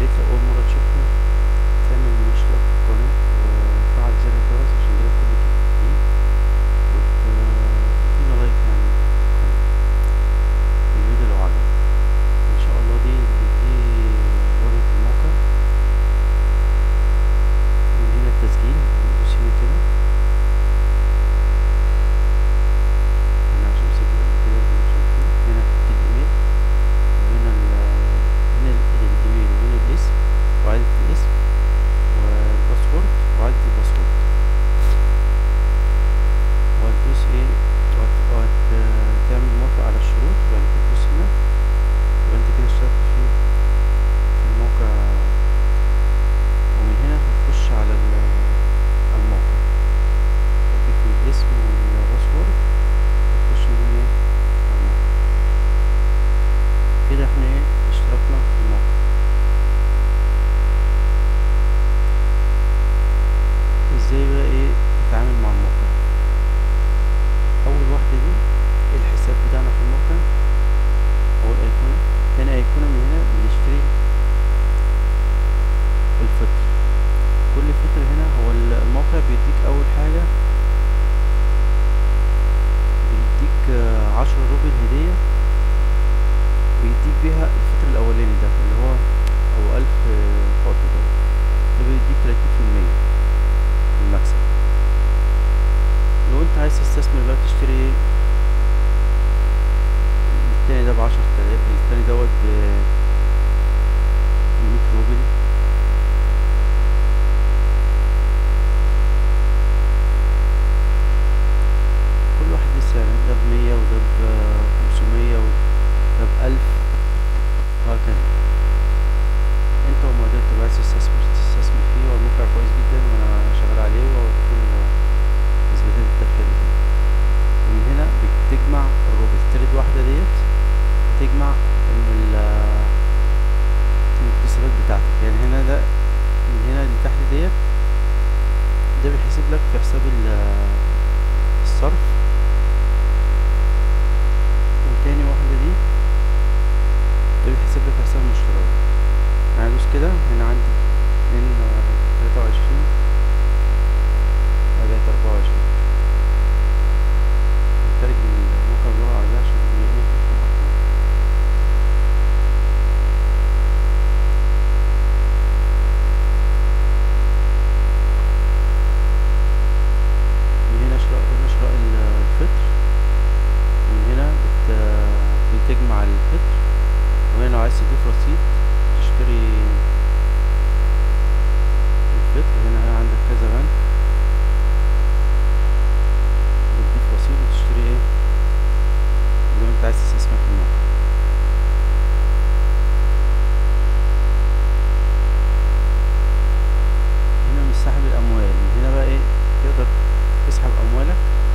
ريت لو اول مرة تشوفنا تعمل اشتراك في القناة وتفعل زر الجرس عشان يجيلك كل جديد وتدينا لايك يعني في القناة الفيديو لو عجبك ان شاء الله دي دي واجهة الموقع ومن هنا التسجيل ندوس هنا كده انا عشان مسجل قبل كده زي ما شايفين هنا تكتب الايميل وهنا ال هنا ال- الايميل وهنا الاسم وعدد الاسم والباسورد وعدد الباسورد وهتدوس ايه وهت- وهتعمل موافق على الشروط وبعد كده تدوس هنا يبقى انت كده اشتركت في في الموقع ومن هنا هتخش على ال- على الموقع هتكتب الاسم والباسورد وتخش من هنا ايه على الموقع كده احنا ايه اشتركنا في الموقع ازاي بقى ايه نتعامل مع الموقع اول واحدة دي الحساب بتاعنا في الموقع اول ايقونة تاني ايقونة من هنا بنشتري الفطر كل فطر هنا هو ال- الموقع بيديك اول حاجة بيديك آه، عشرة روبل هدية بيديك بيها الفطر الاولاني ده اللي هو هو الف آه، فاضي ده ده بيديك تلاتين في المية المكسب لو انت عايز تستثمر بقى تشتري ايه التاني ده بعشر تلاف التاني دوت ب بمية روبل كل واحد ليه سعر ده بمية وده بخمسمية وده بألف وهكذا انت وما قدرت تبقى عايز تستثمر تستثمر فيه هو الموقع كويس جدا وانا شغال عليه وهوريكم اثباتات الدفع اللي فيه ومن هنا بتجمع الروبل تالت واحدة ديت بتجمع ال- ال- المكتسبات بتاعتك يعني هنا ده من هنا اللي تحت ديت ده بيحسب لك في حساب ال- الصرف وتاني واحدة دي ده بيحسب لك في حساب المشتريات انا هدوس كده هنا عندي اتنين تلاتة وعشرين بقيت أربعة وعشرين نترجم الموقع باللغة العربية عشان ايه نفهم أكتر من هنا شراء قلنا شراء ال- الفطر ومن هنا بت بتجمع الفطر وهنا لو عايز تضيف رصيد تشتري الفطر هنا عندك كذا بنك بتضيف رصيد وتشتري ايه زي ما انت عايز تستثمر في الموقع هنا مش سحب الاموال من هنا بقى ايه تقدر تسحب اموالك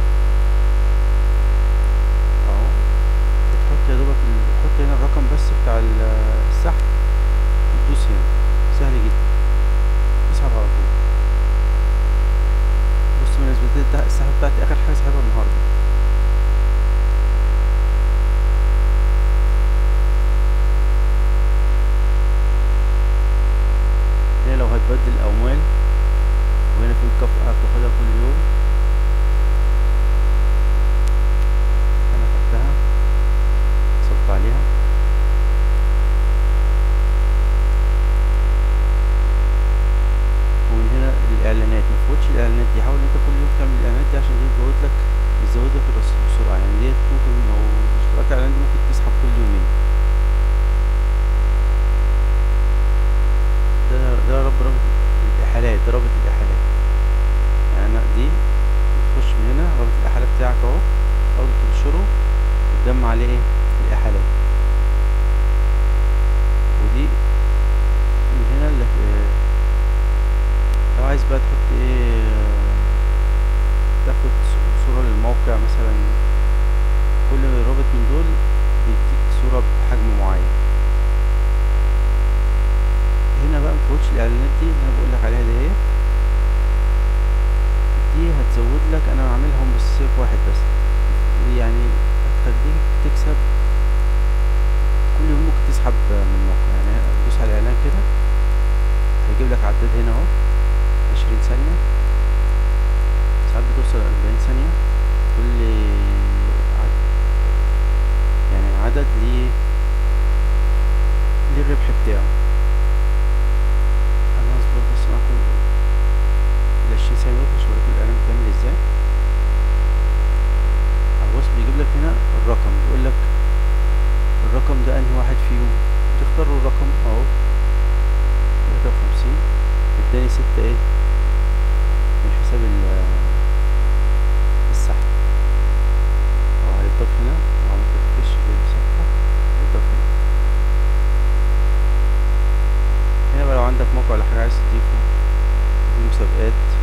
اهو بتحط يا دوبك ال- تحط هنا الرقم بس بتاع ال- السحب وتدوس هنا سهل جدا تسحب على طول بص بالنسبة لي ده السحب بتاعتي اخر حاجة سحبها النهاردة هنا لو هتبدل الاموال وهنا في مكافأة بتاخدها كل يوم انا خدتها حصلت عليها ومن هنا الاعلانات ما تفوتش الاعلانات دي حاول انت كل يوم تعمل الاعلانات دي عشان دي بتزود لك بتزود لك الرصيد بسرعه يعني ديت ممكن لو اشتركت اعلان دي ممكن تسحب كل يومين ده ده رب رابط الاحالات ده رابط الاحالات يعني أنا دي بتخش من هنا رابط الاحالات بتاعك اهو تاخده تنشره وتجمع عليه ايه الاحالات ودي من هنا اللي في- لو عايز بقى تحط ايه تاخد ص- صورة للموقع مثلا كل رابط من دول بيديك صورة بحجم معين هنا بقى متفوتش الاعلانات دي اللي انا بقولك عليها دي دي هتزود لك انا عاملهم بس سيف واحد بس يعني هتخليك تكسب كل يوم ممكن تسحب من الموقع يعني دوس على الاعلان كده بيجيب لك عداد هنا اهو عشرين ثانية ساعات بتوصل أربعين ثانية كل عد يعني عدد ليه ليه الربح بتاعه انا هصبر بس معاكم العشرين ثانية دول عشان اوريكم الاعلان بتعمل ازاي اهو بص بيجيب لك هنا الرقم بيقول لك الرقم ده انهي واحد فيهم تختار الرقم اهو تلاتة وخمسين اداني ستة ايه من حساب ال السحب اهو هيتضاف هنا وعملت ريفريش للصفحة هيتضاف هنا هنا بقى لو عندك موقع ولا حاجة عايز تضيفه في مسابقات